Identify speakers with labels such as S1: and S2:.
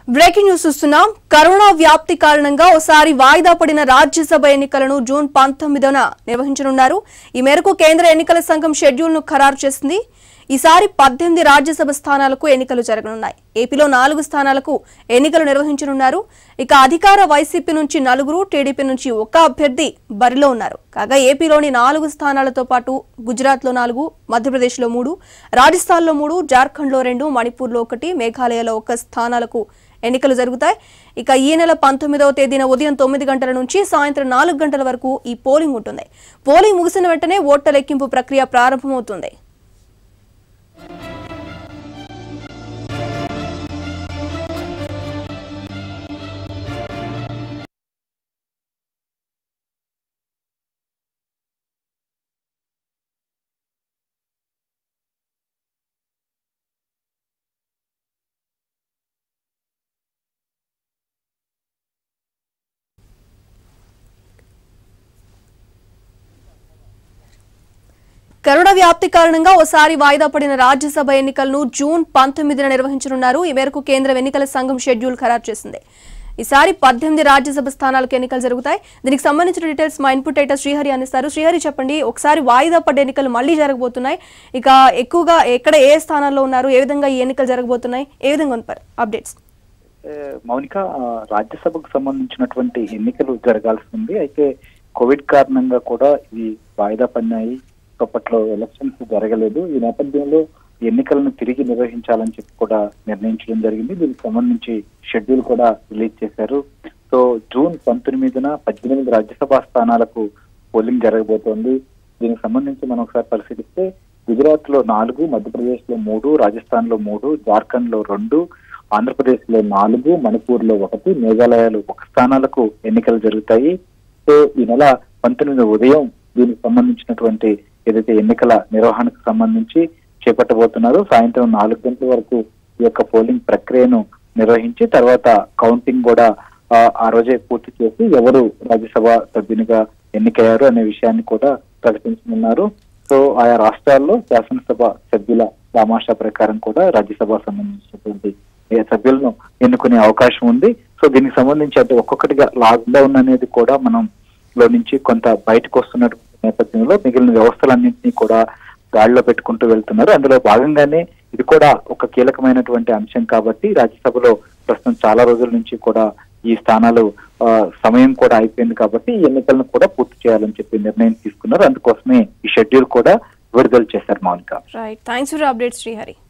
S1: breaking news చూస్తున్నాం corona వ్యాప్తి కారణంగా ఓసారి వాయిదా పడిన రాజ్యసభ ఎన్నికలను జూన్ పంతొమ్మిదిన నిర్వహించనున్నారు ఈ మేరకు కేంద్ర ఎన్నికల సంఘం షెడ్యూల్ ను ఖరారు చేసింది ఈసారి పద్దెనిమిది రాజ్యసభ స్థానాలకు ఎన్నికలు జరగనున్నాయి ఏపీలో నాలుగు స్థానాలకు ఎన్నికలు నిర్వహించనున్నారు ఇక అధికార వైసీపీ నుంచి నలుగురు టీడీపీ నుంచి ఒక అభ్యర్థి బరిలో ఉన్నారు కాగా ఏపీలోని నాలుగు స్థానాలతో పాటు గుజరాత్లో నాలుగు మధ్యప్రదేశ్లో మూడు రాజస్థాన్లో మూడు జార్ఖండ్లో రెండు మణిపూర్లో ఒకటి మేఘాలయలో ఒక స్థానాలకు ఎన్నికలు జరుగుతాయి ఇక ఈ నెల పంతొమ్మిదవ తేదీన ఉదయం తొమ్మిది గంటల నుంచి సాయంత్రం నాలుగు గంటల వరకు ఈ పోలింగ్ ఉంటుంది పోలింగ్ ముగిసిన వెంటనే ఓట్ల లెక్కింపు ప్రక్రియ ప్రారంభమవుతుంది కరోనా వ్యాప్తి కారణంగా ఓసారి వాయిదా పడిన రాజ్యసభ ఎన్నికలను జూన్ పంతొమ్మిదిన నిర్వహించనున్నారు ఈ మేరకు కేంద్ర ఎన్నికల సంఘం షెడ్యూల్ ఖరారు చేసింది ఈసారి పద్దెనిమిది రాజ్యసభ స్థానాలకు ఎన్నికలు జరుగుతాయి దీనికి సంబంధించిన డీటెయిల్స్ మా ఇన్పుట్ ఎడిటర్ శ్రీహరి అందిస్తారు శ్రీహరి చెప్పండి ఒకసారి వాయిదా పడ్డ ఎన్నికలు మళ్ళీ జరగబోతున్నాయి ఇక ఎక్కువగా ఎక్కడ ఏ స్థానాల్లో ఉన్నారు ఏ విధంగా ఈ ఎన్నికలు జరగబోతున్నాయి ఏ విధంగా ఉంది అప్డేట్స్
S2: ఏ, మౌనిక ఆ, రాజ్యసభకు సంబంధించినటువంటి ఎన్నికలు జరగాల్సింది అయితే కోవిడ్ కారణంగా కూడా ఇవి వాయిదా పడినాయి అప్పట్లో ఎలక్షన్స్ జరగలేదు ఈ నేపథ్యంలో ఎన్నికలను తిరిగి నిర్వహించాలని చెప్పి కూడా నిర్ణయించడం జరిగింది దీనికి సంబంధించి షెడ్యూల్ కూడా రిలీజ్ చేశారు సో జూన్ పంతొమ్మిదిన పద్దెనిమిది రాజ్యసభ స్థానాలకు పోలింగ్ జరగబోతోంది దీనికి సంబంధించి మనం ఒకసారి పరిశీలిస్తే గుజరాత్ లో నాలుగు మధ్యప్రదేశ్ లో మూడు రాజస్థాన్ లో మూడు జార్ఖండ్ లో రెండు ఆంధ్రప్రదేశ్ లో నాలుగు మణిపూర్ లో ఒకటి మేఘాలయాలో ఒక స్థానాలకు ఎన్నికలు జరుగుతాయి సో ఈ నెల పంతొమ్మిది ఉదయం దీనికి సంబంధించినటువంటి ఏదైతే ఎన్నికల నిర్వహణకు సంబంధించి చేపట్టబోతున్నారో సాయంత్రం నాలుగు గంటల వరకు ఈ యొక్క పోలింగ్ ప్రక్రియను నిర్వహించి తర్వాత కౌంటింగ్ కూడా ఆ, ఆ రోజే పూర్తి చేసి ఎవరు రాజ్యసభ సభ్యునిగా ఎన్నికయ్యారు అనే విషయాన్ని కూడా ప్రకటించనున్నారు సో ఆయా రాష్ట్రాల్లో శాసనసభ సభ్యుల దామాషా ప్రకారం కూడా రాజ్యసభ సంబంధించినటువంటి ఏ సభ్యులను ఎన్నుకునే అవకాశం ఉంది సో దీనికి సంబంధించి అంటే ఒక్కొక్కటిగా లాక్డౌన్ అనేది కూడా మనం లో నుంచి కొంత బయటకు వస్తున్న నేపథ్యంలో మిగిలిన వ్యవస్థలన్నింటినీ కూడా గాడిలో పెట్టుకుంటూ వెళ్తున్నారు అందులో భాగంగానే ఇది కూడా ఒక కీలకమైనటువంటి అంశం కాబట్టి రాజ్యసభలో ప్రస్తుతం చాలా రోజుల నుంచి కూడా ఈ స్థానాలు ఆ, సమయం కూడా అయిపోయింది కాబట్టి ఈ ఎన్నికలను కూడా పూర్తి చేయాలని చెప్పి నిర్ణయం తీసుకున్నారు అందుకోసమే ఈ షెడ్యూల్ కూడా విడుదల చేశారు Monika
S1: right thanks for update Srihari